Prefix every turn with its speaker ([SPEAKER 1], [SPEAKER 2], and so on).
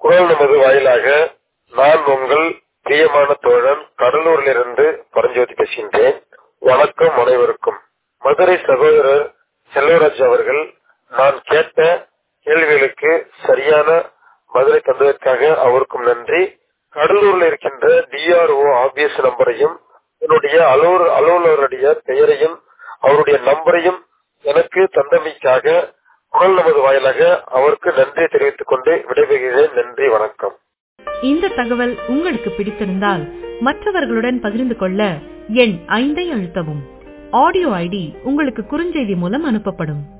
[SPEAKER 1] குரல் நமது வாயிலாக நான் உங்கள் பிரியமான தோழன் கடலூரிலிருந்து பரஞ்சோதி பேசுகின்றேன் வணக்கம் அனைவருக்கும் மதுரை சகோதரர் செல்வராஜ் அவர்கள் நான் கேட்ட கேள்விகளுக்கு சரியான பதிலை தந்ததற்காக அவருக்கும் நன்றி கடலூர்ல இருக்கின்ற டிஆர்ஓ ஆபீஸ் நம்பரையும் என்னுடைய அலுவலர் அலுவலருடைய பெயரையும் அவருடைய நம்பரையும் எனக்கு தந்தமைக்காக குரல் நமது வாயிலாக அவருக்கு நன்றி தெரிவித்துக் கொண்டு விடைபெறுகிறேன் நன்றி வணக்கம்
[SPEAKER 2] இந்த தகவல் உங்களுக்கு பிடித்திருந்தால் மற்றவர்களுடன் பகிர்ந்து கொள்ள எண் ஐந்தை அழுத்தவும் ஆடியோ ஐடி உங்களுக்கு குறுஞ்செய்தி மூலம் அனுப்பப்படும்